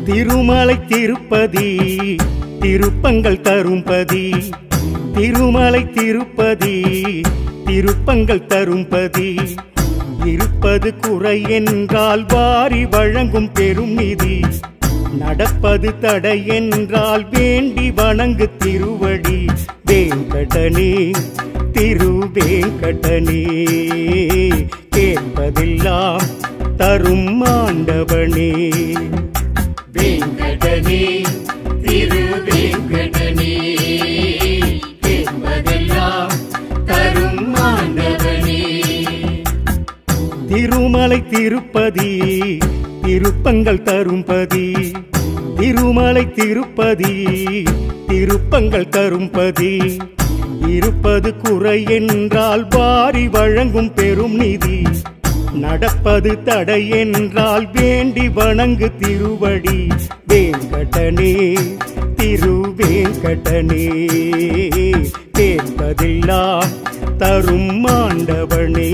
திருமலை திருப்பதி திருப்பங்கள் தரும்பதி திருமலை திருப்பதி திருப்பங்கள் தரும்பதி இருப்பது குறை என்றால் வாரி வழங்கும் பெரும் நிதி நடப்பது தடை என்றால் வேண்டி வணங்கு திருவடி வேங்கடனே திரு வேங்கடனே கேட்பதெல்லாம் தரும் ஆண்டவனே வெங்கடனே திரு வெங்கடனே கேட்பதெல்லாம் தரும் ஆண்டவனே திருமலை திருப்பதி திருப்பங்கள் தரும்பதி திருமலை திருப்பதி திருப்பங்கள் தரும்பதி இருப்பது குறை என்றால் வாரி வழங்கும் பெரும் நிதி நடப்பது தடை என்றால் வேண்டி வணங்கு திருவடி வேங்கடனே திரு வேங்கடனே கேட்பதெல்லாம் தரும் ஆண்டவனே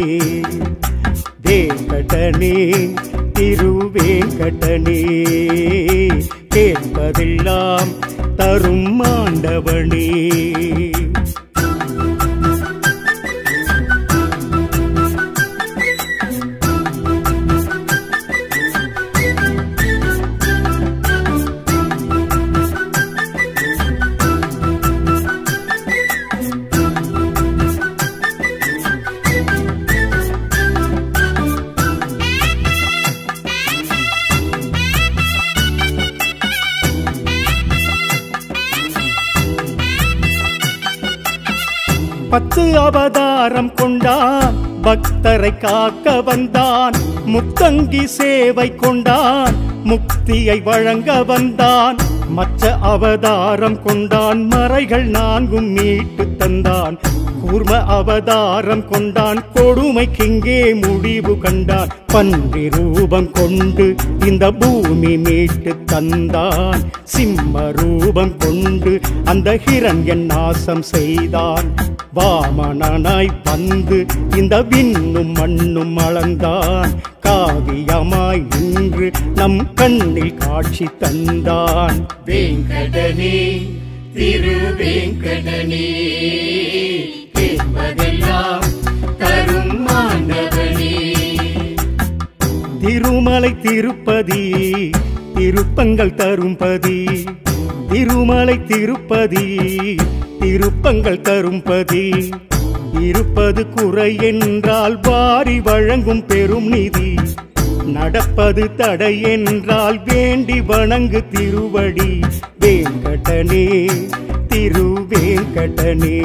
வேங்கடனே திரு வேங்கடனே கேட்பதெல்லாம் தரும் ஆண்டவனே பத்து அவதாரம் கொண்டான் பக்தரை காக்க வந்தான் முத்தங்கி சேவை கொண்டான் முக்தியை வழங்க வந்தான் மற்ற அவதாரம் கொண்டான் மறைகள் நான்கும் மீட்டு தந்தான் கூர்ம அவதாரம் கொண்டான் கொடுமைக்கிங்கே முடிவு கண்டான் பன்றி ரூபம் கொண்டு இந்த பூமி மீட்டு தந்தான் சிம்ம ரூபம் கொண்டு அந்த ஹிரண்யன் நாசம் செய்தான் வாமனனாய் வந்து இந்த விண்ணும் மண்ணும் அளந்தான் காவியமாய் நின்று நம் கண்ணில் காட்சி தந்தான் வெங்கடனே திரு வெங்கடனே கேட்பதெல்லாம் தரும் ஆண்டவனே திருமலை திருப்பதி திருப்பங்கள் தரும்பதி திருமலை திருப்பதி திருப்பங்கள் தரும்பதி இருப்பது குறை என்றால் வாரி வழங்கும் பெரும் நிதி நடப்பது தடை என்றால் வேண்டி வணங்கு திருவடி வேங்கடனே திரு வேங்கடனே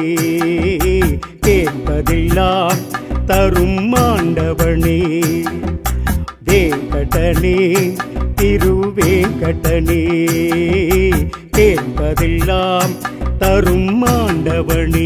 கேட்பதெல்லாம் தரும் ஆண்டவனே வேங்கடனே திரு வேங்கடனே கேட்பதெல்லாம் தரும் ஆண்டவனே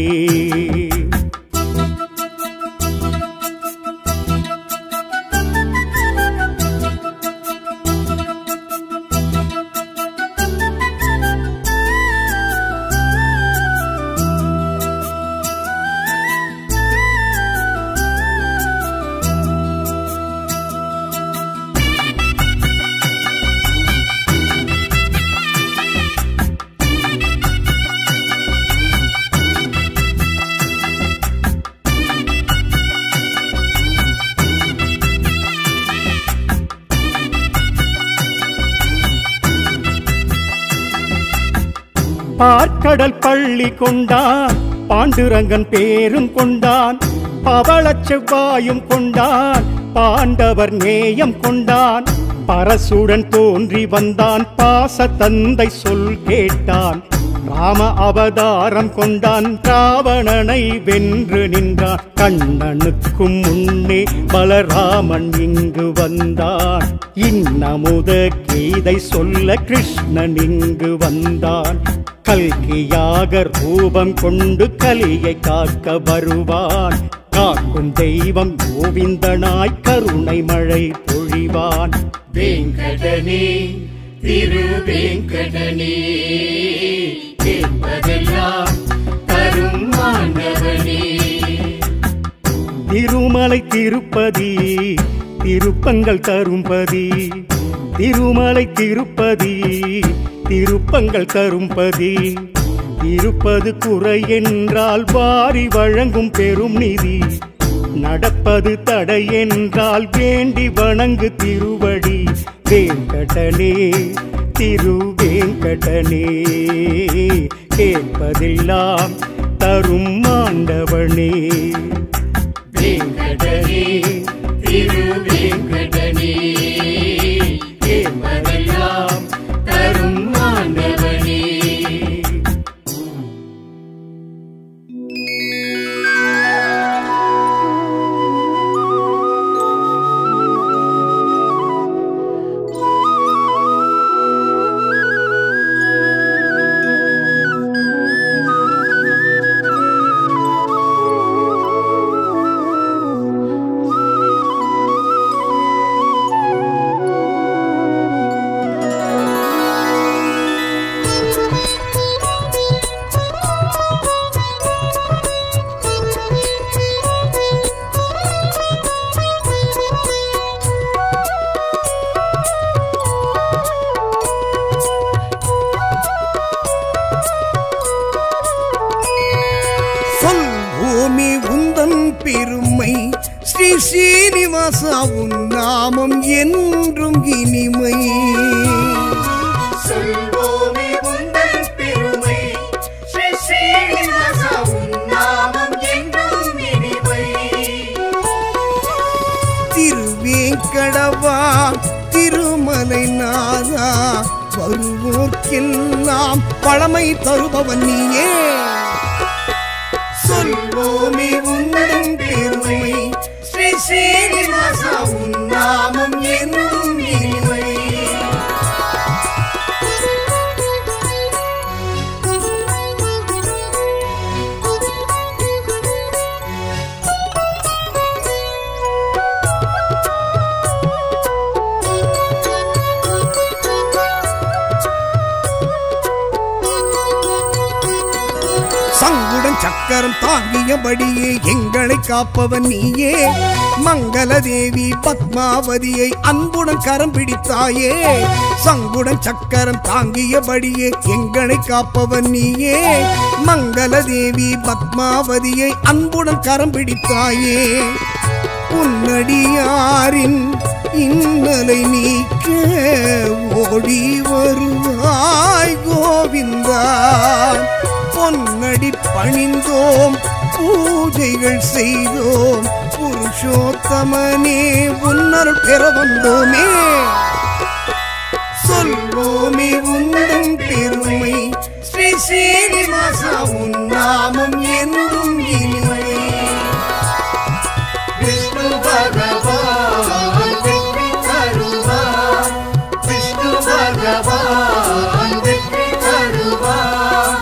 பார்க்கடல் பள்ளி கொண்டான் பாண்டுரங்கன் பேரும் கொண்டான் பவளச் செவ்வாயும் கொண்டான் பாண்டவர் நேயம் கொண்டான் பரசுடன் தோன்றி வந்தான் பாச தந்தை சொல் கேட்டான் ராம அவதாரம் கொண்டான் ராவணனை வென்று நின்றான் கண்ணனுக்கும் முன்னே பலராமன் இங்கு வந்தான் இன்னமுத கீதை சொல்ல கிருஷ்ணன் இங்கு வந்தான் கல்கியாக ரூபம் கொண்டு கலியை காக்க வருவான் காக்கும் தெய்வம் கோவிந்தனாய் கருணை மழை பொழிவான் வெங்கடனே திரு வெங்கடனே கேட்பதெல்லாம் தரும் ஆண்டவனே திருமலை திருப்பதி திருப்பங்கள் தரும்பதி திருமலை திருப்பதி திருப்பங்கள் தரும்பதி இருப்பது குறை என்றால் வாரி வழங்கும் பெரும் நிதி நடப்பது தடை என்றால் வேண்டி வணங்கு திருவடி வேங்கடனே திரு வேங்கடனே கேட்பதெல்லாம் தரும் ஆண்டவனே வெங்கடனே திரு வெங்கடனே கேட்பதெல்லாம் தரும் ஆண்டவனே சொல் பூமி உந்தன் பெருமை ஸ்ரீ ஸ்ரீனிவாசா உன் நாமம் என்றும் இனிமை சொல்வோமே உந்தன் பெருமை ஸ்ரீ ஸ்ரீனிவாசா உன் நாமம் என்றும் இனிமை திருவேங்கடவா திருமலை நாதா வருவோர்க்கெல்லாம் பழமை தருபவன் நீயே சொல்வோமே உந்தன் பெருமை ஸ்ரீ ஸ்ரீனிவாசா உன் நாமம் என்றும் இனிமை சங்குடன் சக்கரம் தாங்கியபடியே எங்களை காப்பவன் நீயே மங்கள தேவி பத்மாவதியை அன்புடன் கரம் பிடித்தாயே சங்குடன் சக்கரம் தாங்கியபடியே எங்களை காப்பவன் நீயே மங்கள தேவி பத்மாவதியை அன்புடன் கரம் பிடித்தாயே உன்னடியாரின் இன்னலை நீக்க ஓடி வருவாய் கோவிந்தா பொன்னடி பணிந்தோம் பூஜைகள் செய்தோம் புருஷோத்தமனே உன்னருள் பெற வந்தோமே சொல்வோமே உந்தன் பெருமை ஸ்ரீ ஸ்ரீனிவாசா உன் நாமம் என்றும் இனிமை விஷ்ணு பகவான் வெற்றி தருவார் விஷ்ணு பகவான் வெற்றி தருவார்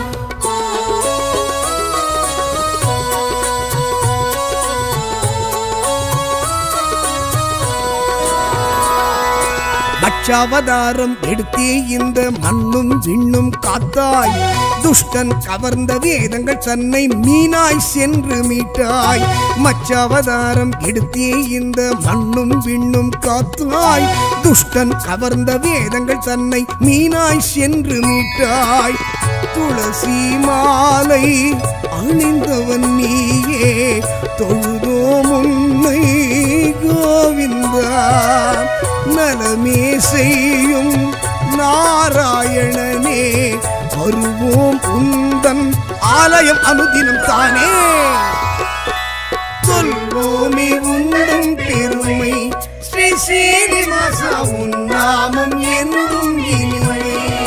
பட்சாவதாரம் எடுத்தே இந்த மண்ணும் விண்ணும் காத்தாய் துஷ்டன் கவர்ந்த வேதங்கள் தன்னை மீனாய் சென்று மீட்டாய் மச்சாவதாரம் எடுத்தே இந்த மண்ணும் விண்ணும் காத்தாய் துஷ்டன் கவர்ந்த வேதங்கள் தன்னை மீனாய் சென்று மீட்டாய் துளசி மாலை அணிந்தவன் நீயே தொழுதோம் உன்னை கோவிந்தா நலமே செய்யும் நாராயணனே வருவோம் உந்தன் ஆலயம் அனுதினம் தானே சொல்வோமே உந்தன் பெருமை ஸ்ரீ ஸ்ரீனிவாசா உன் நாமம் என்றும் இனிமை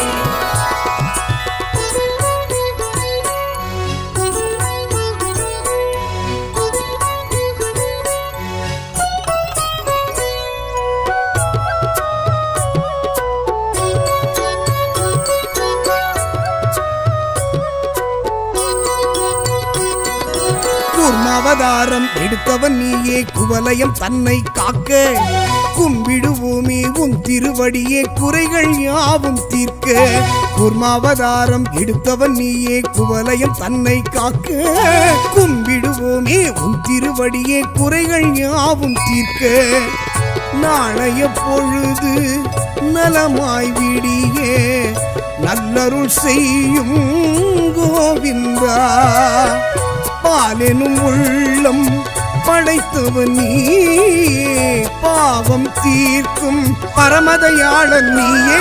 கூர்மாவதாரம் எடுத்தவன் நீயே குவலயம் தன்னை காக்க கும்பிடுவோமே உன் திருவடியே குறைகள் யாவும் தீர்க்க கூர்மாவதாரம் எடுத்தவன் நீயே குவலயம் தன்னை காக்க கும்பிடுவோமே உன் திருவடியே குறைகள் யாவும் தீர்க்க நாளைய பொழுது நலமாய் விடியே நல்லருள் செய்யும் கோவிந்தா பாலெனும் உள்ளம் படைத்தவன் நீயே பாவம் தீர்க்கும் பரமதையாளன் நீயே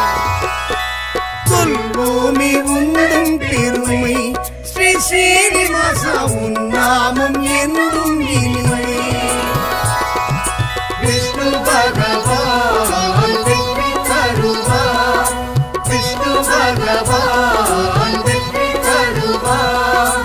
சொல்வோமே உந்தம் பெருமை ஸ்ரீ சீனிவாசா உன் நாமம் என்றும் இனிமை விஷ்ணு பகவான் வெற்றி தருவார் விஷ்ணு பகவான் வெற்றி தருவார்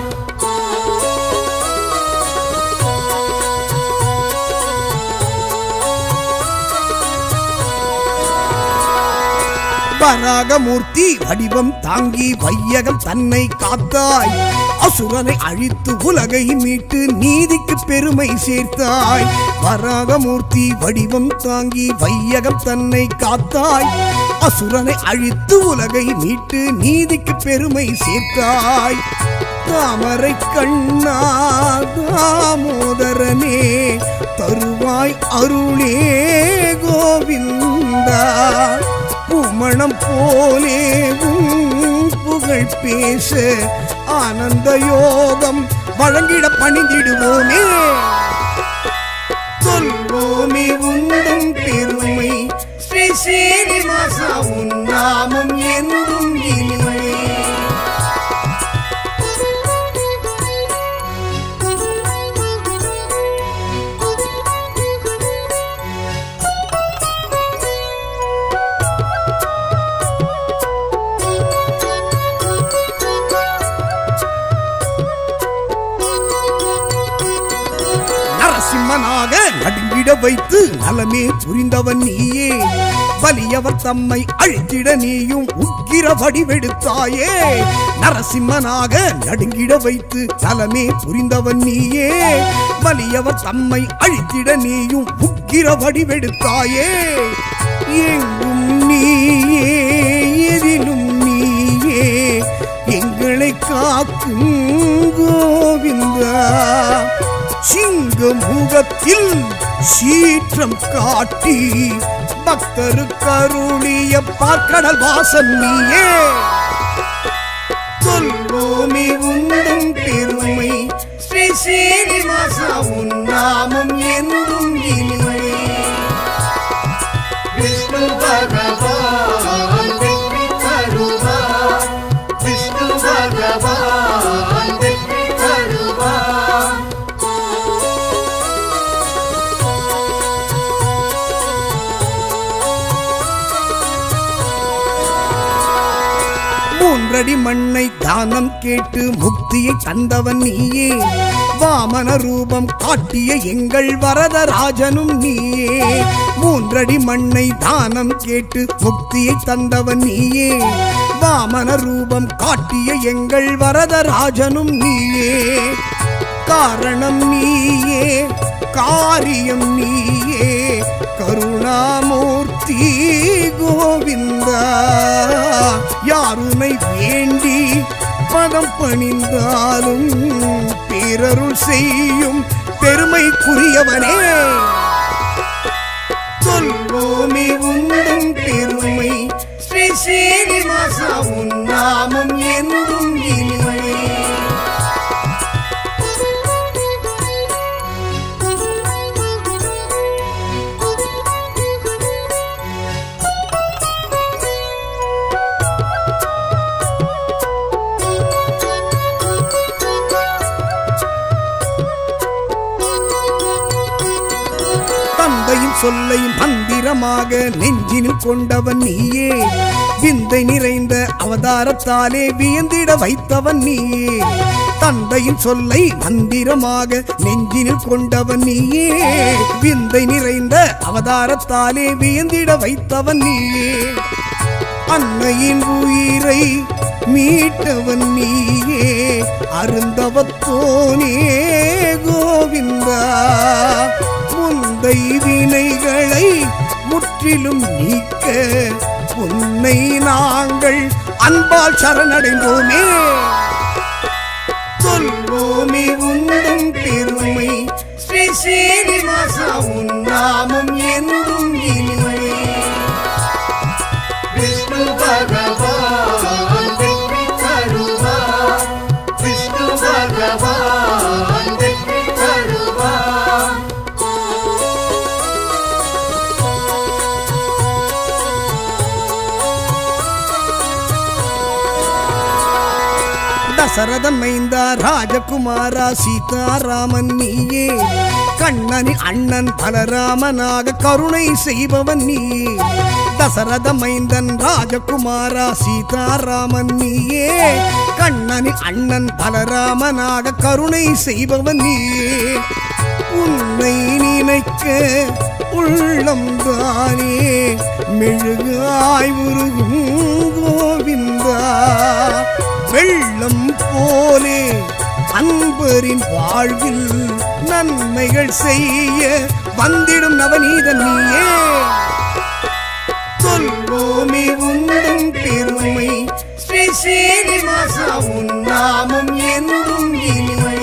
வராகமூர்த்தி வடிவம் தாங்கி வையகம் தன்னை காத்தாய் அசுரனை அழித்து உலகை மீட்டு நீதிக்கு பெருமை சேர்த்தாய் வராகமூர்த்தி வடிவம் தாங்கி வையகம் தன்னை காத்தாய் அசுரனை அழித்து உலகை மீட்டு நீதிக்கு பெருமை சேர்த்தாய் தாமரை கண்ணா தாமோதரனே தருவாய் அருளே கோவிந்தா பூமணம் போலே உன் புகழ் பேச ஆனந்த யோகம் வழங்கிட பணிந்திடுவோமே சொல்வோமே உந்தம் பெருமை ஸ்ரீ சீனிவாசா உன் நாமம் என்றும் இனிமை நரசிம்மனாக நடுங்கிட வைத்து நலமே புரிந்தவன் நீயே வலியவர் தம்மை அழித்திட நீயும் உக்கிர வடிவெடுத்தாயே நரசிம்மனாக நடுங்கிட வைத்து நலமே புரிந்தவன் நீயே வலியவர் தம்மை அழித்திட நீயும் உக்கிர வடிவெடுத்தாயே எங்கும் நீயே எதிலும் நீயே எங்களை காக்கும் கோவிந்தா சிங்க முகத்தில் சீற்றம் காட்டி பக்தருக்கருளிய பார்க்கடல் வாசன் நீயே சொல்வோமே உந்தம் பெருமை ஸ்ரீ சீனிவாசா உன் நாமம் என்றும் இனிமை விஷ்ணு பகவான் வெற்றி தருவார் விஷ்ணு பகவான் வெற்றி தருவார் மூன்றடி மண்ணை தானம் கேட்டு முக்தியை தந்தவன் நீயே வாமன ரூபம் காட்டிய எங்கள் வரதராஜனும் நீயே மூன்றடி மண்ணை தானம் கேட்டு முக்தியை தந்தவன் நீயே வாமன ரூபம் காட்டிய எங்கள் வரதராஜனும் நீயே காரணம் நீயே காரியம் நீயே கருணாமூர்த்தி கோவிந்தா யாருனை வேண்டி பதம் பணிந்தாலும் பிறருள் செய்யும் பெருமைக்குரியவனே சொல்வோமே உந்தம் பெருமை ஸ்ரீ சீனிவாசா உன் நாமம் என்றும் இனிமை தந்தையின் சொல்லை மந்திரமாக நெஞ்சினில் கொண்டவன் நீயே விந்தை நிறைந்த அவதாரத்தாலே வியந்திட வைத்தவன் நீயே தந்தையின் சொல்லை மந்திரமாக நெஞ்சினில் கொண்டவன் நீயே விந்தை நிறைந்த அவதாரத்தாலே வியந்திட வைத்தவன் நீயே அன்னையின் உயிரை மீட்டவன் நீயே அருந்தவத்தோனே கோவிந்தா முந்தை வினைகளை முற்றிலும் நீக்க உன்னை நாங்கள் அன்பால் சரணடைந்தோமே சொல்வோமே உந்தம் பெருமை ஸ்ரீ சீனிவாசா உன் நாமம் என்றும் இனிமை தசரதன் மைந்தா ராஜகுமாரா சீதாராமன் நீயே கண்ணனின் அண்ணன் பலராமனாக கருணை செய்பவன் நீயே தசரத மைந்தன் ராஜகுமாரா சீதாராமன் நீயே கண்ணனின் அண்ணன் பலராமனாக கருணை செய்பவன் நீயே உன்னை நினைக்க உள்ளம் தானே மெழுகாய் உருகும் கோவிந்தா வெள்ளம் போலே அன்பரின் வாழ்வில் நன்மைகள் செய்ய வந்திடும் நவநீதன் நீயே சொல்வோமே உந்தம் பெருமை ஸ்ரீ சீனிவாசா உன் நாமம் என்றும் இனிமை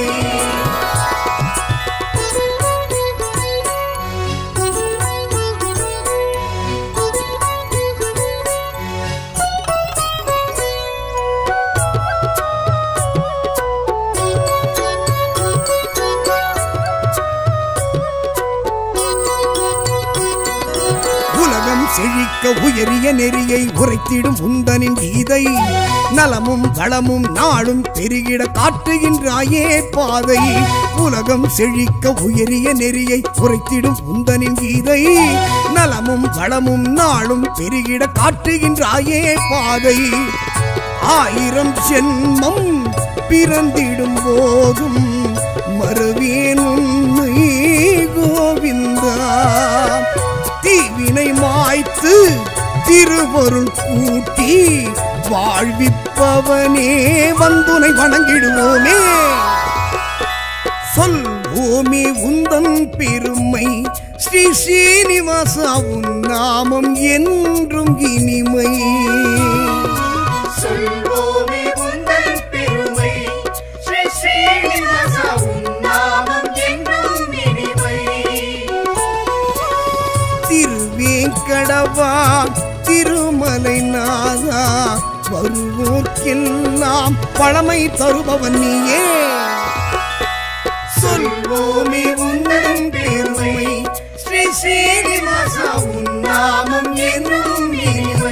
உலகம் செழிக்க உயரிய நெறியை உரைத்திடும் உந்தனின் கீதை நலமும் வளமும் நாளும் பெருகிட காட்டுகின்றாயே பாதை உலகம் செழிக்க உயரிய நெறியை உரைத்திடும் உந்தனின் கீதை நலமும் வளமும் நாளும் பெருகிட காட்டுகின்றாயே பாதை ஆயிரம் ஜென்மம் பிறந்திடும் போதும் மறுவேன் உண்மை கோவிந்தா தீவினை மாய்த்து திருவருள் கூட்டி வாழ்விப்பவனே வந்துனை வணங்கிடுவோமே சொல்வோமே உந்தன் பெருமை ஸ்ரீ ஸ்ரீனிவாசா உன் நாமம் என்றும் இனிமை சொல்வோமே உந்தன் பெருமை ஸ்ரீ ஸ்ரீனிவாசா உன் நாமம் என்றும் இனிமை திருவேங்கடவா திருமலை நாதா வருவோர்க்கெல்லாம் பழமை தருபவன் நீயே சொல்வோமே உந்தன் பெருமை ஸ்ரீ ஸ்ரீனிவாசா உன் நாமம் என்றும் இனிமை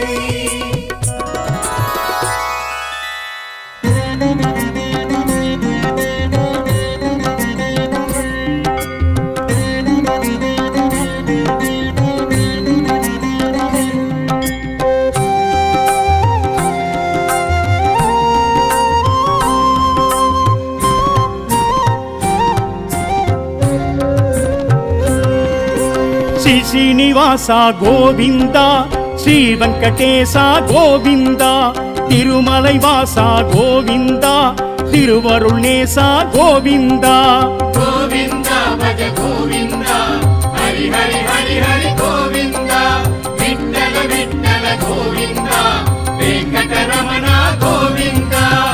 శ్రీ శ్రీనివాస గోవింద శ్రీ వెంకటేశ గోవింద తిరుమలై వాస గోవింద తిరువరుణేశ గోవింద గోవింద భజ గోవింద హరి హరి హరి హరి గోవింద విఠల విఠల గోవింద వెంకటరమణ గోవింద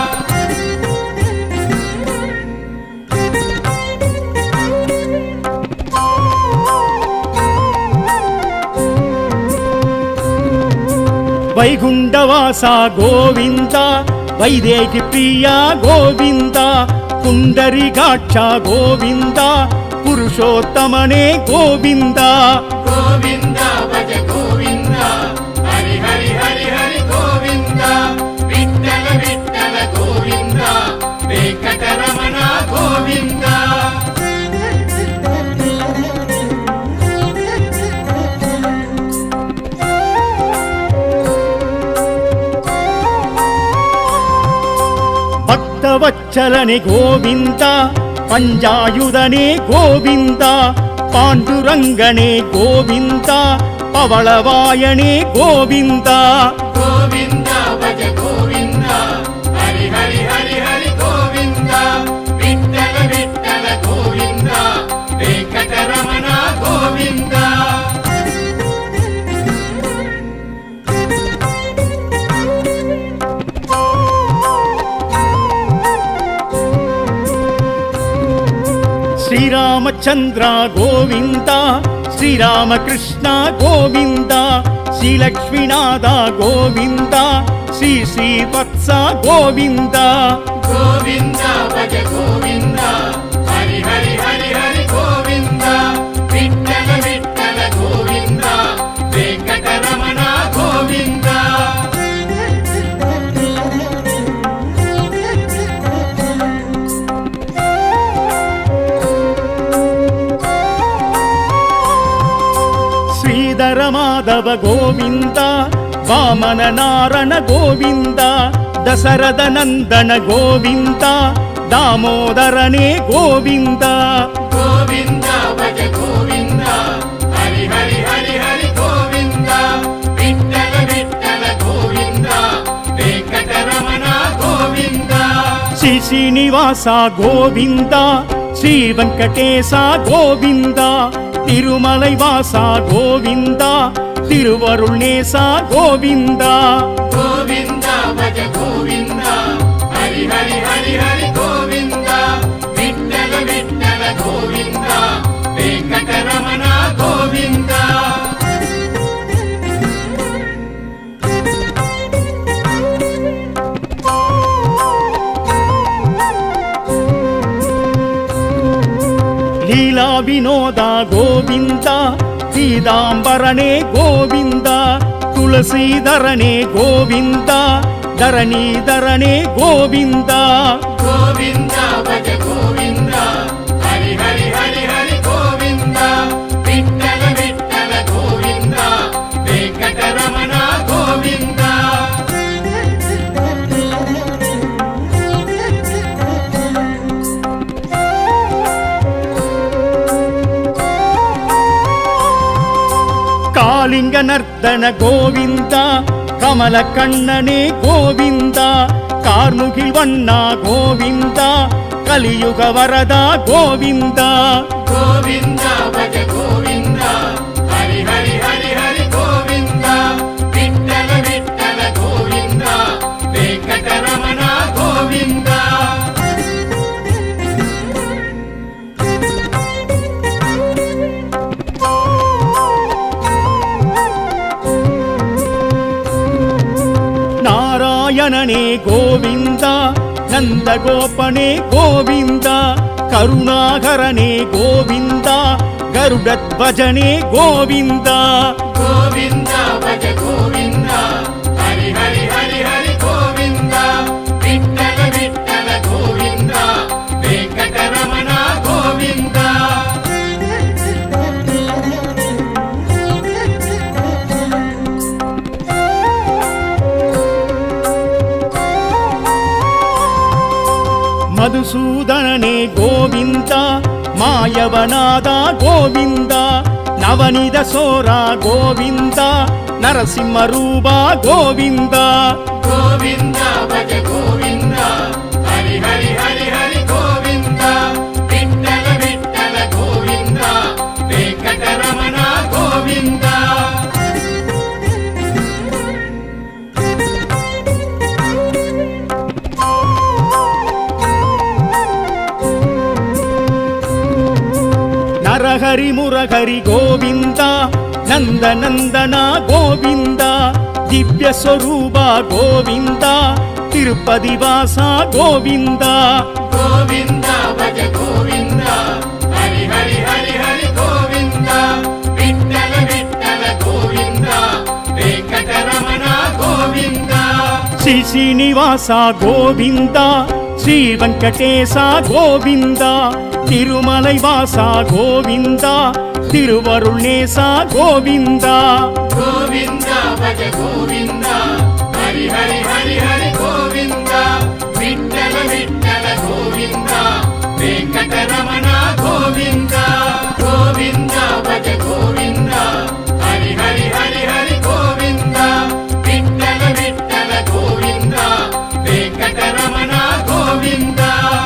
వైగుండవాస గోవింద వైదేహి ప్రియ గోవింద పుండరిగాక్ష గోవింద పురుషోత్తమనే గోవింద గోవింద భజ గోవింద హరి హరి హరి హరి గోవింద విఠల విఠల గోవింద వెంకటరమణ గోవింద భక్తవచ్చలని గోవింద పంజాయుధనే గోవింద పాండురంగనే గోవింద పవళవాయనే గోవింద గోవింద భజ గోవింద హరి హరి హరి హరి గోవింద విఠల విఠల గోవింద వెంకటరమణ గోవింద శ్రీరామచంద్ర గోవింద శ్రీరామకృష్ణ గోవింద శ్రీలక్ష్మీనాథ గోవింద శ్రీ శ్రీవత్స గోవింద గోవింద భజ గోవింద హరి హరి హరి హరి గోవింద విఠల విఠల గోవింద వెంకటరమణ గోవింద வீரமாதவ கோவிந்த வாமன நாரண கோவிந்த தசரத நந்தன கோவிந்த தாமோதரனே கோவிந்த గోవింద భజ గోవింద హరి హరి హరి హరి గోవింద విఠల విఠల గోవింద వెంకటరమణ గోవింద శ్రీ శ్రీనివాస గోవింద శ్రీ వెంకటేశ గోవింద తిరుమలై వాస గోవింద తిరువరుள் నేస గోవింద గోవింద భజ గోవింద హరి హరి హరి హరి గోవింద విఠల విఠల గోవింద వెంకటరమణ గోవింద ಲೀಲಾ ವಿನೋದ ಗೋವಿಂದ ಸೀತಾಂಬರನೇ ಗೋವಿಂದ ತುಳಸೀಧರನೇ ಗೋವಿಂದ ಧರಣೀಧರನೇ ಗೋವಿಂದ గోవింద భజ గోవింద హరి హరి హరి హరి గోవింద విఠల విఠల గోవింద వెంకటరమణ గోవింద ಕಾಲಿಂಗ ನರ್ತನ ಗೋವಿಂದ ಕಮಲ ಕಣ್ಣನೇ ಗೋವಿಂದ ಕಾರ್ಮುಗಿಲ್ ವಣ್ಣ ಗೋವಿಂದ ಕಲಿಯುಗ ವರದ ಗೋವಿಂದ గోవింద భజ గోవింద హరి హరి హరి హరి గోవింద విఠల విఠల గోవింద వెంకటరమణ గోవింద ನಾರಾಯಣನೇ ಗೋವಿಂದ ನಂದಗೋಪನೇ ಗೋವಿಂದ ಕರುಣಾಕರನೇ ಗೋವಿಂದ ಗರುಡಧ್ವಜನೇ ಗೋವಿಂದ గోవింద భజ గోవింద హరి హరి హరి హరి గోవింద విఠల విఠల గోవింద వెంకటరమణ గోవింద ಮಧುಸೂದನನೇ ಗೋವಿಂದ ಮಾಯವನಾದ ಗೋವಿಂದ ನವನಿದ ಸೋರ ಗೋವಿಂದ ನರಸಿಂಹರೂಪ ಗೋವಿಂದ గోవింద భజ గోవింద హరి హరి హరి హరి గోవింద విఠల విఠల గోవింద వెంకటరమణ గోవింద ನರಹರಿ ಮುರಹರಿ ಗೋವಿಂದ ನಂದ ನಂದನ ಗೋವಿಂದ ದಿವ್ಯ ಸ್ವರೂಪ ಗೋವಿಂದ ತಿರುಪತಿ ವಾಸ ಗೋವಿಂದ గోవింద భజ గోవింద హరి హరి హరి హరి గోవింద విఠల విఠల గోవింద వెంకటరమణ గోవింద ಶ್ರೀ ಶ್ರೀನಿವಾಸ ಗೋವಿಂದ ಶ್ರೀ ವೆಂಕಟೇಶ ಗೋವಿಂದ ತಿರುಮಲೈ ವಾಸ ಗೋವಿಂದ ತಿರುವರುಳ್ ನೇಸ ಗೋವಿಂದ గోవింద భజ గోవింద హరి హరి హరి హరి గోవింద విఠల విఠల గోవింద వెంకటరమణ గోవింద గోవింద భజ గోవింద హరి హరి హరి హరి గోవింద విఠల విఠల గోవింద వెంకటరమణ గోవింద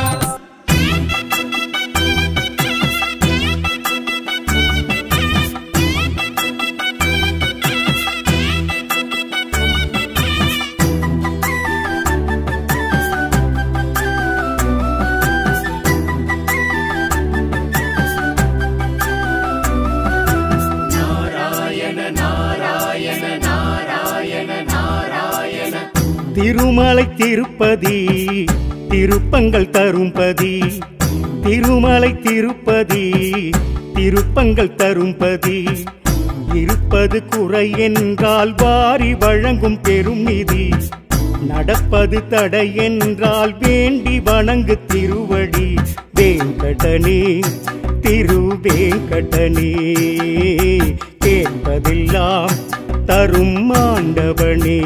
திருமலை திருப்பதி திருப்பங்கள் தரும்பதி திருமலை திருப்பதி திருப்பங்கள் தரும்பதி இருப்பது குறை என்றால் வாரி வழங்கும் பெரும் நிதி நடப்பது தடை என்றால் வேண்டி வணங்கு திருவடி வேங்கடனே திரு வேங்கடனே கேட்பதெல்லாம் தரும் ஆண்டவனே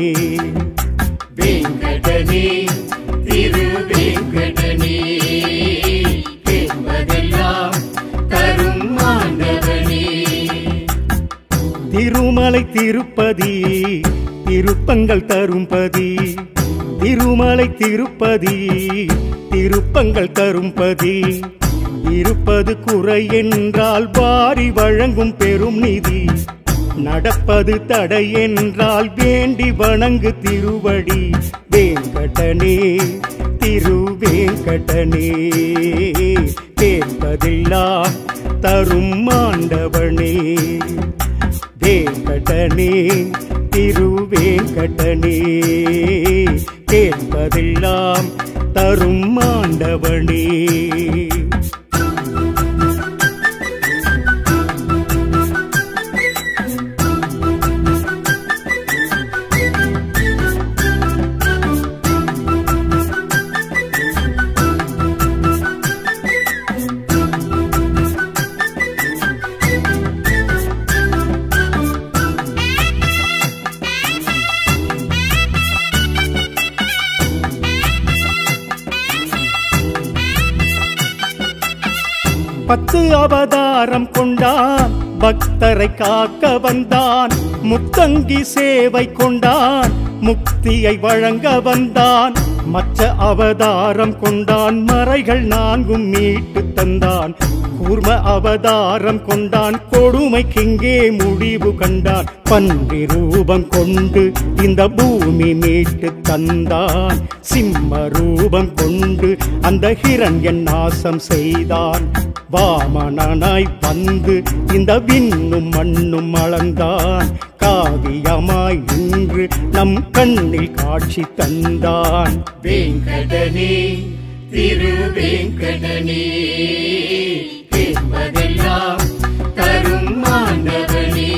வெங்கடனே திரு வெங்கடனே கேட்பதெல்லாம் தரும் ஆண்டவனே திருமலை திருப்பதி திருப்பங்கள் தரும்பதி திருமலை திருப்பதி திருப்பங்கள் தரும்பதி இருப்பது குறை என்றால் வாரி வழங்கும் பெரும் நிதி நடப்பது தடை என்றால் வேண்டி வணங்கு திருவடி வேங்கடனே திரு வேங்கடனே கேட்பதெல்லாம் தரும் ஆண்டவனே வேங்கடனே திருவேங்கடனே கேட்பதெல்லாம் தரும் ஆண்டவனே பத்து அவதாரம் கொண்டான் பக்தரை காக்க வந்தான் முத்தங்கி சேவை கொண்டான் முக்தியை வழங்க வந்தான் மற்ற அவதாரம் கொண்டான் மறைகள் நான்கும் மீட்டு தந்தான் கூர்ம அவதாரம் கொண்டான் கொடுமைக்கிங்கே முடிவு கண்டான் பன்றி ரூபம் கொண்டு இந்த பூமி மீட்டு தந்தான் சிம்ம ரூபம் கொண்டு அந்த ஹிரண்யன் நாசம் செய்தான் வாமனனாய் வந்து இந்த விண்ணும் மண்ணும் அளந்தான் காவியமாய் நின்று நம் கண்ணில் காட்சி தந்தான் வெங்கடனே திரு வெங்கடனே கேட்பதெல்லாம் தரும் ஆண்டவனே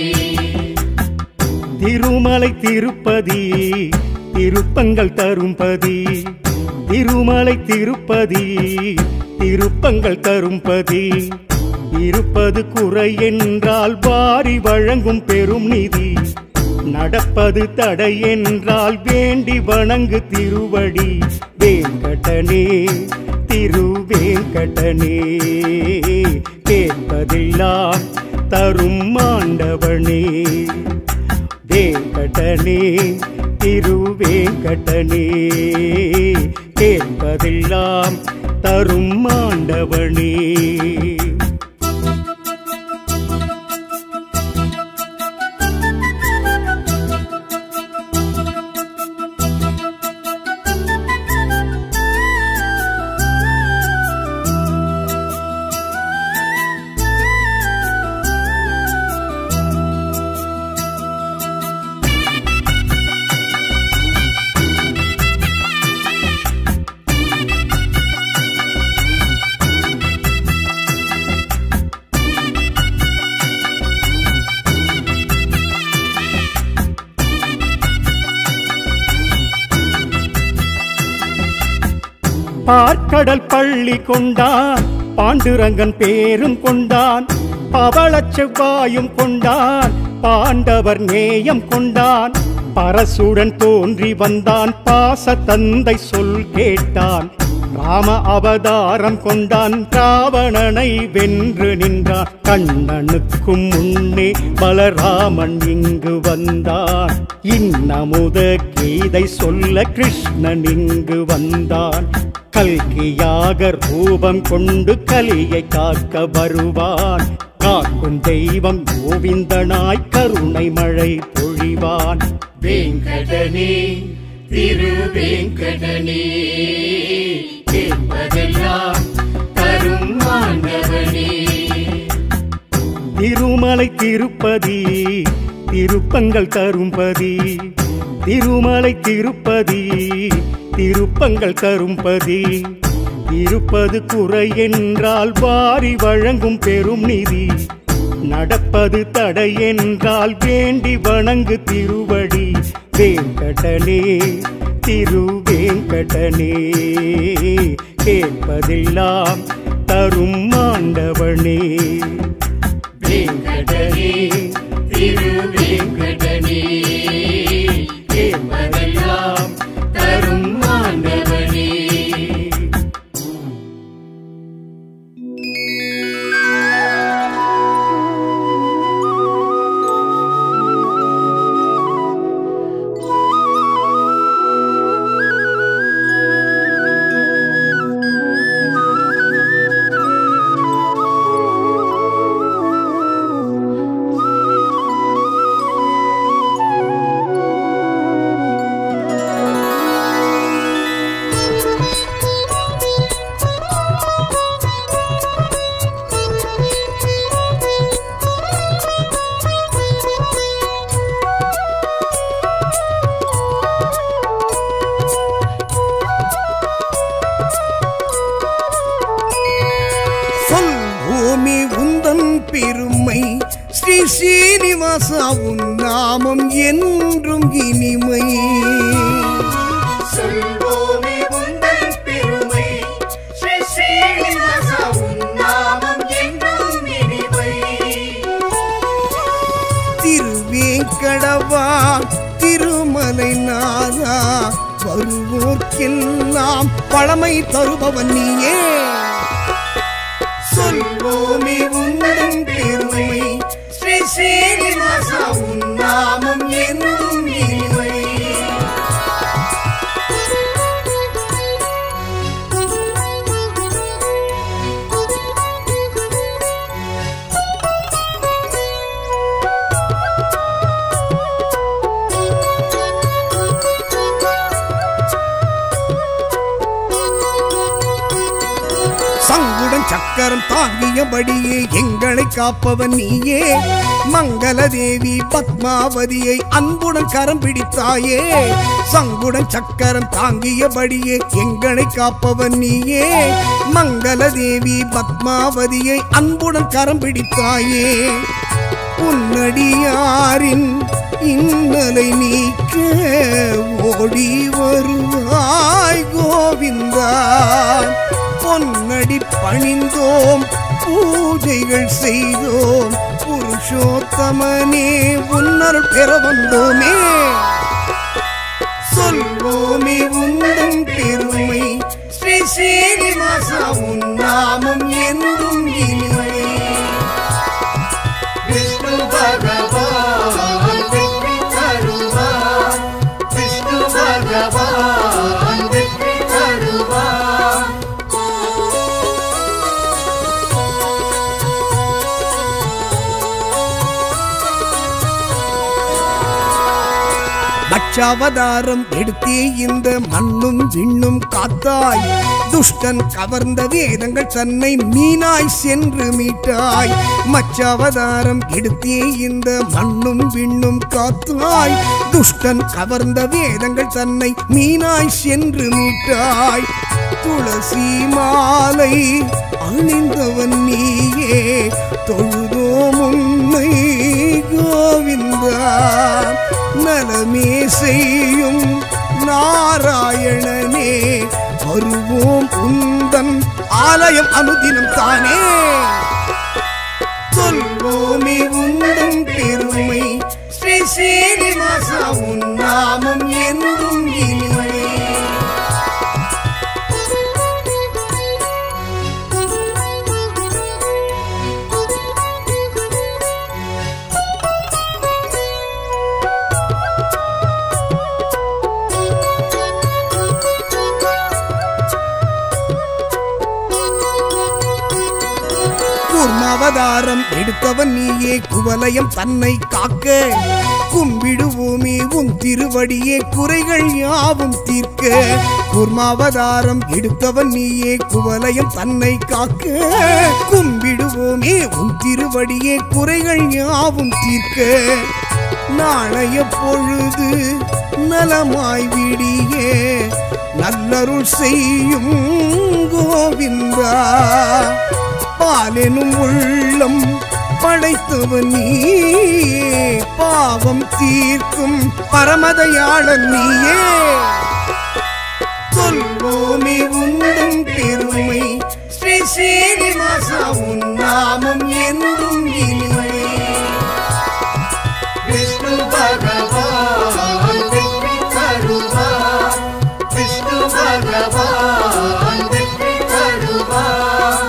திருமலை திருப்பதி திருப்பங்கள் தரும்பதி திருமலை திருப்பதி திருப்பங்கள் தரும்பதி இருப்பது குறை என்றால் வாரி வழங்கும் பெரும் நிதி நடப்பது தடை என்றால் வேண்டி வணங்கு திருவடி வேங்கடனே திரு வேங்கடனே கேட்பதெல்லாம் தரும் ஆண்டவனே வேங்கடனே திருவேங்கடனே கேட்பதெல்லாம் தரும் ஆண்டவனே பார்க்கடல் பள்ளி கொண்டான் பாண்டுரங்கன் பேரும் கொண்டான் பவளச் செவ்வாயும் கொண்டான் பாண்டவர் நேயம் கொண்டான் பரசுடன் தோன்றி வந்தான் பாச தந்தை சொல் கேட்டான் ராம அவதாரம் கொண்டான் ராவணனை வென்று நின்றான் கண்ணனுக்கும் முன்னே பலராமன் இங்கு வந்தான் இன்னமுத கீதை சொல்ல கிருஷ்ணன் இங்கு வந்தான் கல்கியாக ரூபம் கொண்டு கலியை காக்க வருவான் காக்கும் தெய்வம் கோவிந்தனாய் கருணை மழை பொழிவான் வெங்கடனே திரு வெங்கடனே கேட்பதெல்லாம் தரும் ஆண்டவனே திருமலை திருப்பதி திருப்பங்கள் தரும்பதி திருமலை திருப்பதி திருப்பங்கள் தரும்பதி இருப்பது குறை என்றால் வாரி வழங்கும் பெரும் நிதி நடப்பது தடை என்றால் வேண்டி வணங்கு திருவடி வேங்கடனே திரு வேங்கடனே கேட்பதெல்லாம் தரும் ஆண்டவனே வெங்கடனே ஸ்ரீனிவாசா உன் நாமம் என்றும் இனிமை சொல்வோமே உந்தன் பெருமை ஸ்ரீ ஸ்ரீனிவாசா உன் நாமம் என்றும் இனிமை திருவேங்கடவா திருமலை நாதா வருவோர்க்கெல்லாம் பழமை தருபவன் நீயே சொல்வோமே உந்தன் பெருமை ஸ்ரீ ஸ்ரீனிவாசா உன் நாமம் என்றும் இனிமை சங்குடன் சக்கரம் தாங்கியபடியே எங்களை காப்பவன் நீயே மங்கள தேவி பத்மாவதியை அன்புடன் கரம் பிடித்தாயே சங்குடன் சக்கரம் தாங்கியபடியே எங்களை காப்பவன் நீயே மங்கள தேவி பத்மாவதியை அன்புடன் கரம் பிடித்தாயே உன்னடியாரின் இன்னலை நீக்க ஓடி வருவாய் கோவிந்தா பொன்னடி பணிந்தோம் பூஜைகள் செய்தோம் புருஷோத்தமனே உன்னருள் பெற வந்தோமே சொல்வோமே உந்தன் பெருமை ஸ்ரீ ஸ்ரீனிவாசா உன் நாமம் என்றும் இனிமை விஷ்ணு பகவான் வெற்றி தருவார் விஷ்ணு பகவான் வெற்றி தருவார் பட்சாவதாரம் எடுத்தே இந்த மண்ணும் விண்ணும் காத்தாய் துஷ்டன் கவர்ந்த வேதங்கள் தன்னை மீனாய் சென்று மீட்டாய் மச்சாவதாரம் எடுத்தே இந்த மண்ணும் விண்ணும் காத்தாய் துஷ்டன் கவர்ந்த வேதங்கள் தன்னை மீனாய் சென்று மீட்டாய் துளசி மாலை அணிந்தவன் நீயே தொழுதோம் உன்னை கோவிந்தா நலமே செய்யும் நாராயணனே வருவோம் உந்தன் ஆலயம் அனுதினம் தானே சொல்வோமே உந்தன் பெருமை ஸ்ரீ ஸ்ரீனிவாசா உன் நாமம் என்றும் இனிமை கூர்மாவதாரம் எடுத்தவன் நீயே குவலயம் தன்னை காக்க கும்பிடுவோமே உன் திருவடியே குறைகள் யாவும் தீர்க்க கூர்மாவதாரம் எடுத்தவன் நீயே குவலயம் தன்னை காக்க கும்பிடுவோமே உன் திருவடியே குறைகள் யாவும் தீர்க்க நாளைய பொழுது நலமாய் விடியே நல்லருள் செய்யும் கோவிந்தா பாலெனும் உள்ளம் படைத்தவன் நீயே பாவம் தீர்க்கும் பரமதையாளன் நீயே சொல்வோமே உந்தன் பெருமை ஸ்ரீ ஸ்ரீனிவாசா உன் நாமம் என்றும் இனிமை விஷ்ணு பகவான் வெற்றி தருவார் விஷ்ணு பகவான் வெற்றி தருவார்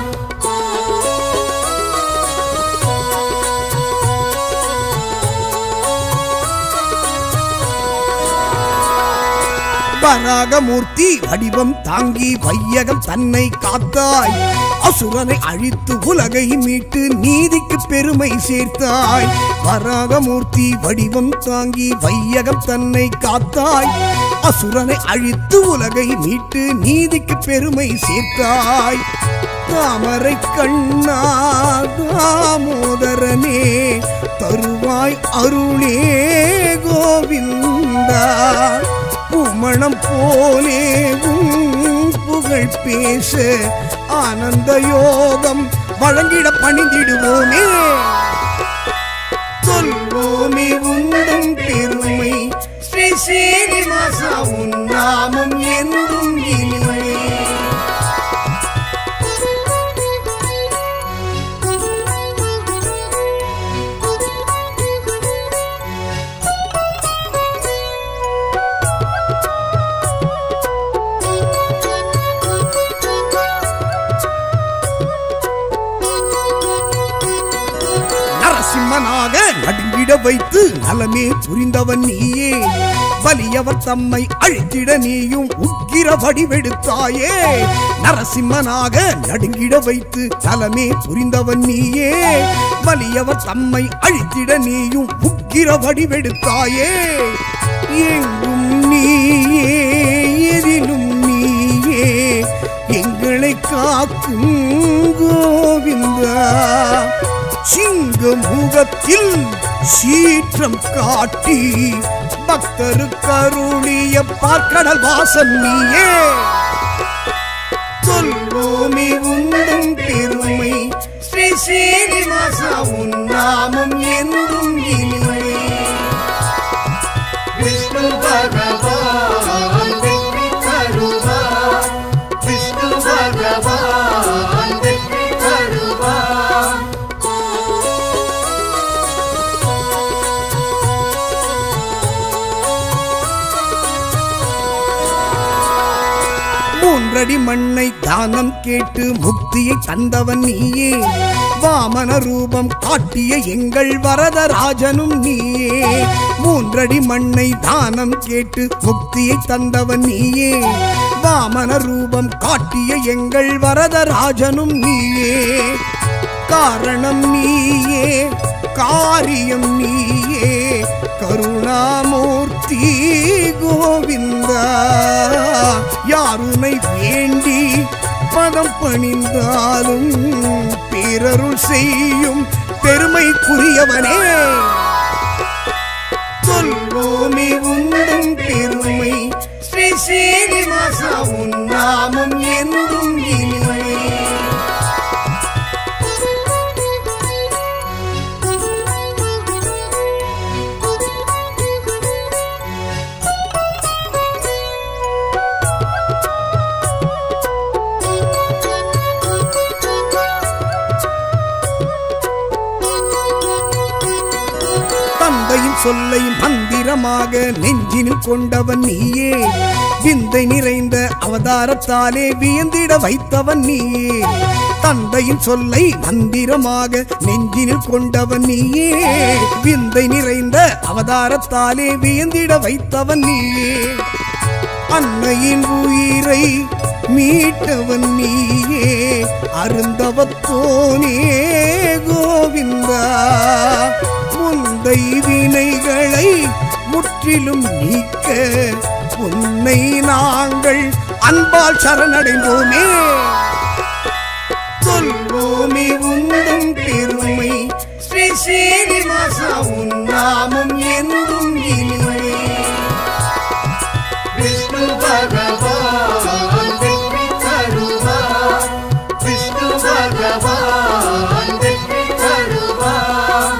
வராகமூர்த்தி வடிவம் தாங்கி வையகம் தன்னை காத்தாய் அசுரனை அழித்து உலகை மீட்டு நீதிக்கு பெருமை சேர்த்தாய் வராகமூர்த்தி வடிவம் தாங்கி வையகம் தன்னை காத்தாய் அசுரனை அழித்து உலகை மீட்டு நீதிக்கு பெருமை சேர்த்தாய் தாமரை கண்ணா தாமோதரனே தருவாய் அருளே கோவிந்தா பூமணம் போலே உன் புகழ் பேச ஆனந்த யோகம் வழங்கிட பணிந்திடுவோமே சொல்வோம் சொல்வோமே உந்தம் பெருமை ஸ்ரீ சீனிவாசா உன் நாமம் என்றும் இனிமை நரசிம்மனாக நடுங்கிட வைத்து நலமே புரிந்தவன் நீயே வலியவர் தம்மை அழித்திட நீயும் உக்கிர வடிவெடுத்தாயே நரசிம்மனாக நடுங்கிட வைத்து நலமே புரிந்தவன் நீயே வலியவர் தம்மை அழித்திட நீயும் உக்கிர வடிவெடுத்தாயே எங்கும் நீயே எதிலும் நீயே எங்களை காக்கும் கோவிந்தா சிங்க முகத்தில் சீற்றம் காட்டி பக்தருக்கு அருளிய பார்க்கடல் வாசன் நீயே சொல்வோமே உந்தம் பெருமை ஸ்ரீ சீனிவாசா உன் நாமம் என்றும் இனிமை விஷ்ணு பகவான் வெற்றி தருவார் விஷ்ணு பகவான் வெற்றி தருவார் மூன்றடி மண்ணை தானம் கேட்டு முக்தியை தந்தவன் நீயே வாமன ரூபம் காட்டிய எங்கள் வரதராஜனும் நீயே மூன்றடி மண்ணை தானம் கேட்டு முக்தியை தந்தவன் நீயே வாமன ரூபம் காட்டிய எங்கள் வரதராஜனும் நீயே காரணம் நீயே காரியம் நீயே கருணாமூர்த்தி கோவிந்தா யாருனை வேண்டி பதம் பணிந்தாலும் பிறருள் செய்யும் பெருமைக்குரியவனே சொல்வோமே உந்தம் பெருமை ஸ்ரீ சீனிவாசா உன் நாமம் என்றும் இனிமை தந்தையின் சொல்லை மந்திரமாக நெஞ்சினில் கொண்டவன் நீயே விந்தை நிறைந்த அவதாரத்தாலே வியந்திட வைத்தவன் நீயே தந்தையின் சொல்லை மந்திரமாக நெஞ்சினில் கொண்டவன் நீயே விந்தை நிறைந்த அவதாரத்தாலே வியந்திட வைத்தவன் நீயே அன்னையின் உயிரை மீட்டவன் நீயே அருந்தவத்தோனே கோவிந்தா முந்தை வினைகளை முற்றிலும் நீக்க உன்னை நாங்கள் அன்பால் சரணடைந்தோமே சொல்வோமே உந்தம் பெருமை ஸ்ரீ சீனிவாசா உன் நாமம் என்றும் இனிமை விஷ்ணு பகவான் வெற்றி தருவார் விஷ்ணு பகவான் வெற்றி தருவார்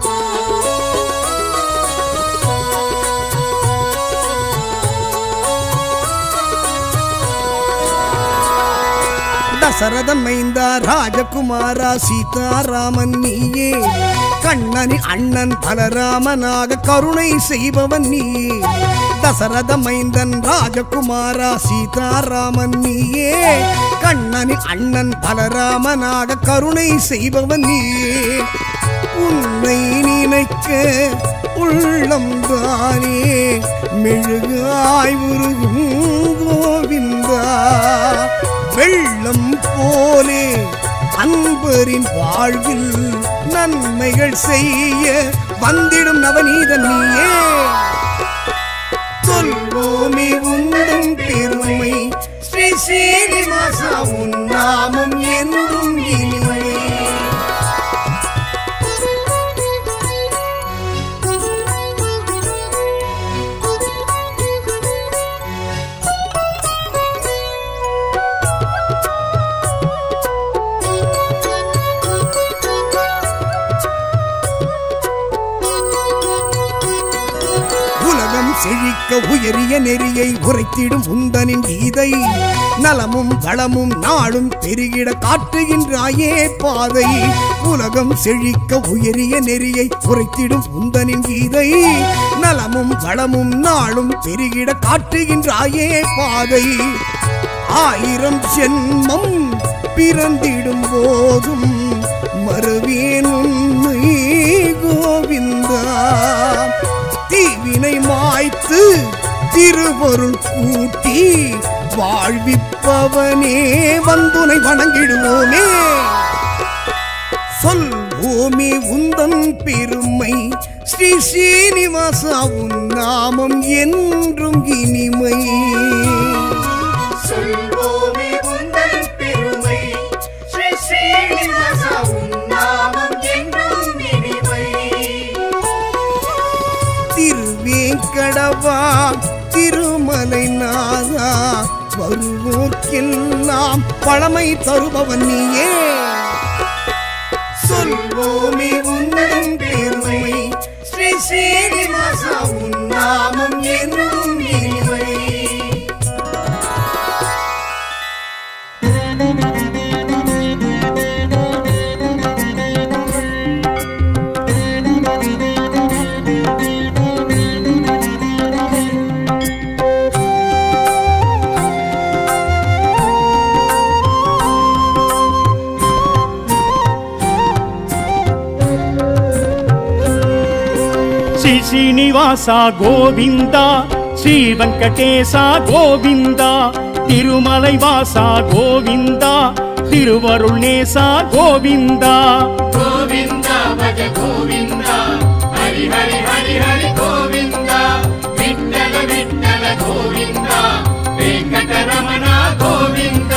தசரதன் மைந்தா ராஜகுமாரா சீதாராமன் நீயே கண்ணனின் அண்ணன் பலராமனாக கருணை செய்பவன் நீயே தசரத மைந்தன் ராஜகுமாரா சீதாராமன் நீயே கண்ணனின் அண்ணன் பலராமனாக கருணை செய்பவன் நீயே உன்னை நினைக்க உள்ளம் தானே மெழுகாய் உருகும் கோவிந்தா வெள்ளம் போலே அன்பரின் வாழ்வில் நன்மைகள் செய்ய வந்திடும் நவநீதன் நீயே சொல்வோமே உந்தம் பெருமை ஸ்ரீ சீனிவாசா உன் நாமம் என்றும் இனிமை செழிக்க உயரிய நெறியை உரைத்திடும் உந்தனின் கீதை நலமும் வளமும் நாளும் பெருகிட காட்டுகின்றாயே பாதை உலகம் செழிக்க உயரிய நெறியை உரைத்திடும் உந்தனின் கீதை நலமும் வளமும் நாளும் பெருகிட காட்டுகின்றாயே பாதை ஆயிரம் ஜென்மம் பிறந்திடும் போதும் மறுவேன் உண்மை கோவிந்தா தீவினை மாய்த்து திருவருள் கூட்டி வாழ்விப்பவனே வந்துனை வணங்கிடுவோமே சொல்வோமே உந்தன் பெருமை ஸ்ரீ ஸ்ரீனிவாசா உன் நாமம் என்றும் இனிமை சொல்வோமே உந்தன் பெருமை ஸ்ரீ ஸ்ரீனிவாசா உன் நாமம் என்றும் இனிமை திருவேங்கடவா திருமலை நாதா வருவோர்க்கெல்லாம் பழமை தருபவன் நீயே சொல்வோமே உந்தன் பெருமை ஸ்ரீ ஸ்ரீனிவாசா உன் நாமம் என்றும் இனிமை శ్రీ శ్రీనివాస గోవింద శ్రీ వెంకటేశ గోవింద తిరుమలై వాస గోవింద తిరువరుణేశ గోవింద గోవింద భజ గోవింద హరి హరి హరి హరి గోవింద విఠల విఠల గోవింద వెంకటరమణ గోవింద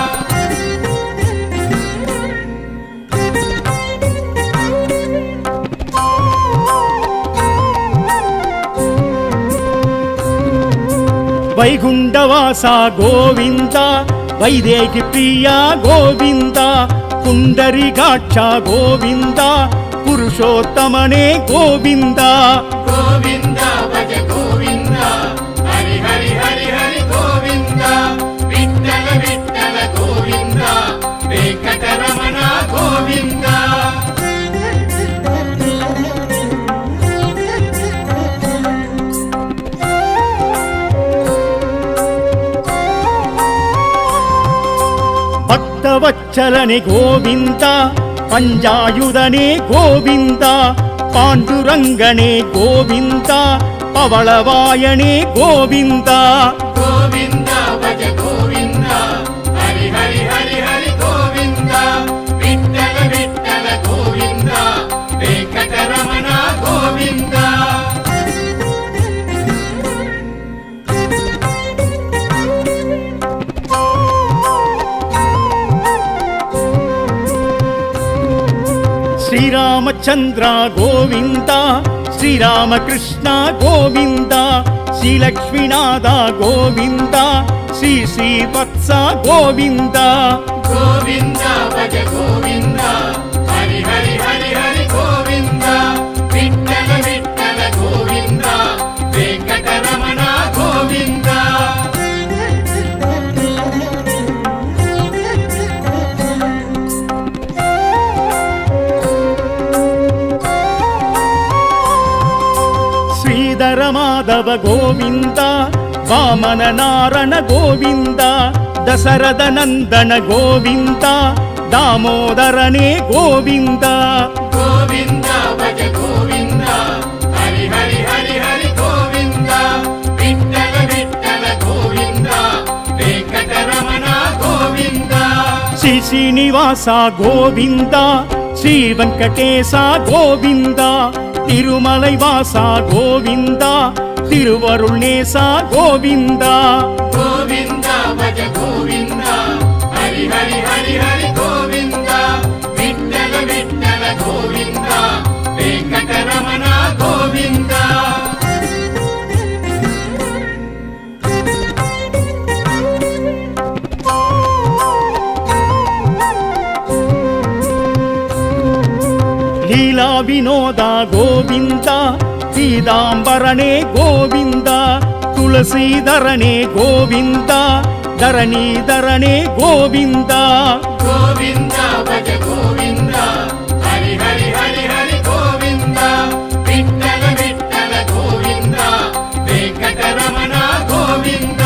వైగుండవాస గోవింద వైదేహి ప్రియ గోవింద పుండరిగాక్ష గోవింద పురుషోత్తమనే గోవింద గోవింద భజ గోవింద హరి హరి హరి హరి గోవింద విఠల విఠల గోవింద వెంకటరమణ గోవింద భక్తవచ్చలని గోవింద పంజాయుధనే గోవింద పాండురంగనే గోవింద పవళవాయనే గోవింద గోవింద భజ గోవింద హరి హరి హరి హరి గోవింద విఠల విఠల గోవింద వెంకటరమణ గోవింద శ్రీరామచంద్ర గోవింద శ్రీరామకృష్ణ గోవింద శ్రీలక్ష్మీనాథ గోవింద శ్రీ శ్రీవత్స గోవింద గోవింద భజ గోవింద హరి హరి హరి హరి గోవింద విఠల విఠల గోవింద వెంకటరమణ గోవింద శ్రీధర మాధవ గోవింద వామన నారణ గోవింద దశరథ నందన గోవింద దామోదరనే గోవింద గోవింద భజ గోవింద హరి హరి హరి హరి గోవింద విఠల విఠల గోవింద వెంకటరమణ గోవింద శ్రీ శ్రీనివాస గోవింద శ్రీ వెంకటేశ గోవింద తిరుమలై వాస గోవింద తిరువరుణేశ గోవింద గోవింద భజ గోవింద హరి హరి హరి హరి గోవింద విఠల విఠల గోవింద వెంకటరమణ గోవింద లీలా వినోద గోవింద పీతాంబరనే గోవింద துளசீதரனே கோவிந்தா தரணீதரனே கோவிந்தா గోవింద భజ గోవింద హరి హరి హరి హరి గోవింద విఠల విఠల గోవింద వెంకటరమణ గోవింద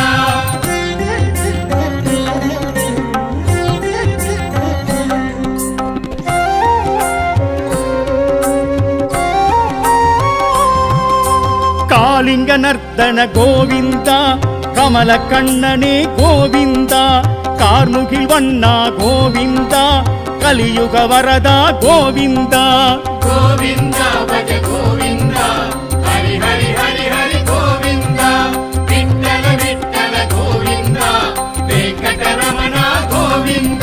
ಕಾಲಿಂಗ ನರ್ತನ ಗೋವಿಂದ ಕಮಲ ಕಣ್ಣನೇ ಗೋವಿಂದ ಕಾರ್ಮುಗಿಲ್ ವಣ್ಣ ಗೋವಿಂದ ಕಲಿಯುಗ ವರದ ಗೋವಿಂದ గోవింద భజ గోవింద హరి హరి హరి హరి గోవింద విఠల విఠల గోవింద వెంకటరమణ గోవింద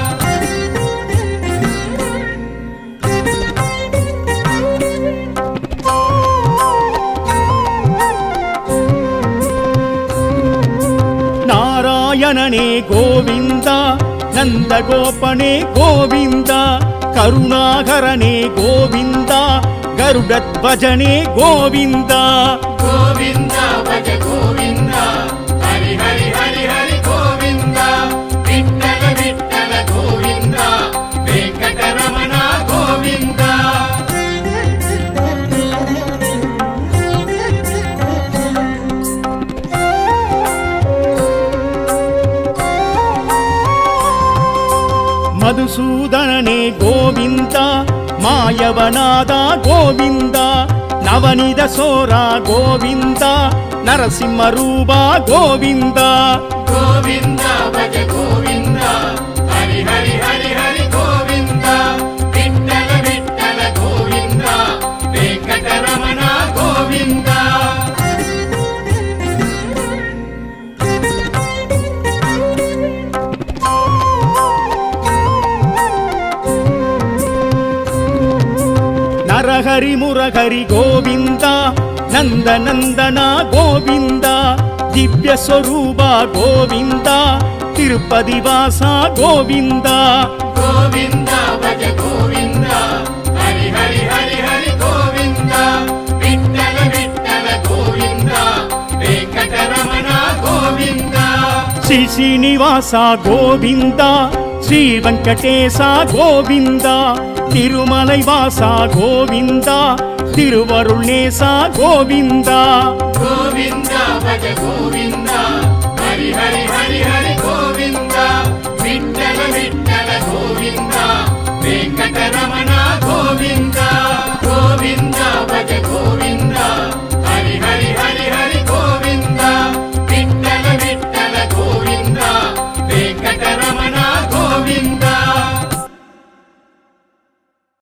ನಾರಾಯಣನೇ ಗೋವಿಂದ ನಂದಗೋಪನೇ ಗೋವಿಂದ ಕರುಣಾಕರನೇ ಗೋವಿಂದ ಗರುಡಧ್ವಜನೇ ಗೋವಿಂದ గోవింద భజ గోవింద హరి హరి హరి హరి గోవింద విఠల విఠల గోవింద వెంకటరమణ గోవింద ಮಧುಸೂದನನೇ ಗೋವಿಂದ ಮಾಯವನಾದ ಗೋವಿಂದ ನವನಿದ ಸೋರ ಗೋವಿಂದ ನರಸಿಂಹರೂಪ ಗೋವಿಂದ గోవింద భజ గోవింద హరి హరి హరి హరి గోవింద విఠల విఠల గోవింద వెంకటరమణ గోవింద ನರಹರಿ ಮುರಹರಿ ಗೋವಿಂದ ನಂದ ನಂದನ ಗೋವಿಂದ ದಿವ್ಯ ಸ್ವರೂಪ ಗೋವಿಂದ ತಿರುಪತಿ ವಾಸ ಗೋವಿಂದ గోవింద భజ గోవింద హరి హరి హరి హరి గోవింద విఠల విఠల గోవింద వెంకటరమణ గోవింద ಶ್ರೀ ಶ್ರೀನಿವಾಸ ಗೋವಿಂದ ಶ್ರೀ ವೆಂಕಟೇಶ ಗೋವಿಂದ ತಿರುಮಲೈ ವಾಸ ಗೋವಿಂದ ತಿರುವರುಳೇಶ ಗೋವಿಂದ గోవింద భజ గోవింద హరి హరి